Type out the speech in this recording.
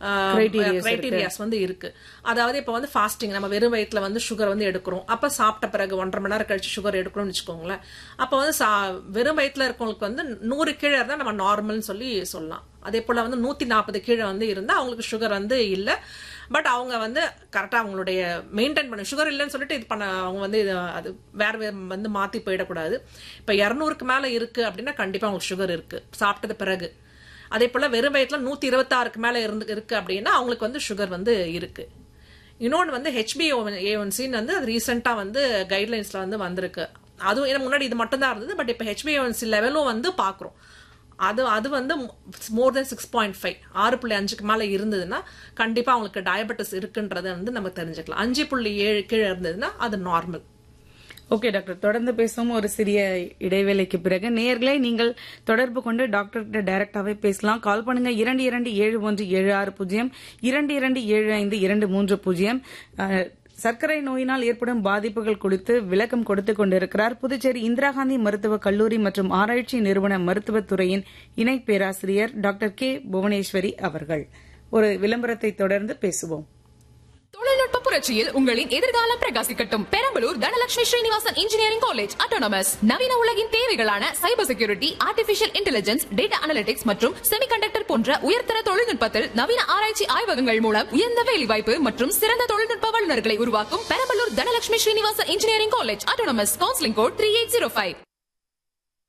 Criterias criterias வந்து இருக்கு அதாவது இப்போ வந்து ஃபாஸ்டிங் நம்ம வெறும் வயிற்றுல வந்து சுகர் வந்து எடுக்கிறோம் அப்ப சாப்பிட்ட பிறகு ஒன்றரை மணி நேரம் கழிச்சு சுகர் எடுக்கணும்னு வச்சுக்கோங்களேன் அப்போ வந்து சா- வெறும் வயிற்றுல இருக்கவங்களுக்கு வந்து நூறு கீழே இருந்தா நம்ம நார்மல்னு சொல்லி சொல்லலாம் அதே போல வந்து நூத்தி நாற்பது கீழே வந்து இருந்தா அவங்களுக்கு சுகர் வந்து இல்ல பட் அவங்க வந்து கரெக்டா அவங்களுடைய மெயின்டைன் பண்ண சுகர் இல்லைன்னு சொல்லிட்டு இது பண்ண அவங்க வந்து இது அது வேற வேற வந்து மாத்தி போயிடக்கூடாது இப்ப இருநூறுக்கு மேல இருக்கு அப்படின்னா கண்டிப்பா அவங்களுக்கு சுகர் இருக்கு சாப்பிட்டது பிறகு அதே போல வெறும் வயத்துல நூத்தி இருபத்தாறுக்கு மேல இருந்து இருக்கு அப்படின்னா அவங்களுக்கு வந்து சுகர் வந்து இருக்கு இன்னொன்று வந்து ஹெச்பிஓ ஏ ஒன் சின்னு வந்து அது ரீசெண்டாக வந்து கைட்லைன்ஸ்ல வந்து வந்திருக்கு அதுவும் ஏன்னா முன்னாடி இது மட்டும் தான் இருந்தது பட் இப்போ ஹெச்பிஓன்சி லெவலும் வந்து பார்க்குறோம் அது அது வந்து more then six point five ஆறு புள்ளி அஞ்சுக்கு மேலே இருந்ததுன்னா கண்டிப்பாக அவங்களுக்கு டயபெட்டிஸ் இருக்குன்றதை வந்து நம்ம தெரிஞ்சுக்கலாம் அஞ்சு புள்ளி ஏழு கீழே இருந்ததுன்னா அது நார்மல் ஓகே டாக்டர் தொடர்ந்து பேசுவோம் ஒரு சிறிய இடைவேளைக்கு பிறகு நேர்களை நீங்கள் தொடர்பு கொண்டு டாக்டர் கிட்ட டைரக்டாவே பேசலாம் கால் பண்ணுங்க இரண்டு இரண்டு ஏழு ஒன்று ஏழு ஆறு பூஜ்ஜியம் இரண்டு இரண்டு ஏழு ஐந்து இரண்டு மூன்று பூஜ்ஜியம் அஹ், சர்க்கரை நோயினால் ஏற்படும் பாதிப்புகள் குறித்து விளக்கம் கொடுத்துக் கொண்டிருக்கிறார் புதுச்சேரி இந்திரா காந்தி மருத்துவக் கல்லூரி மற்றும் ஆராய்ச்சி நிறுவன மருத்துவத் துறையின் இணை பேராசிரியர் டாக்டர் கே புவனேஸ்வரி அவர்கள் ஒரு விளம்பரத்தை தொடர்ந்து பேசுவோம் தொழில்நுட்ப புரட்சியில் உங்களின் எதிர்காலம் பிரகாசிக்கட்டும் Perambalur Dhanalakshmi Srinivasan engineering college autonomous நவீன உலகின் தேவைகளான cyber security artificial intelligence data analytics மற்றும் செமிகண்டக்டர் போன்ற உயர்தர தொழில்நுட்பத்தில் நவீன ஆராய்ச்சி ஆய்வகங்கள் மூலம் உயர்ந்த வேலைவாய்ப்பு மற்றும் சிறந்த தொழில்நுட்ப வல்லுநர்களை உருவாக்கும் Perambalur Dhanalakshmi Srinivasan engineering college autonomous counselling code three eight zero five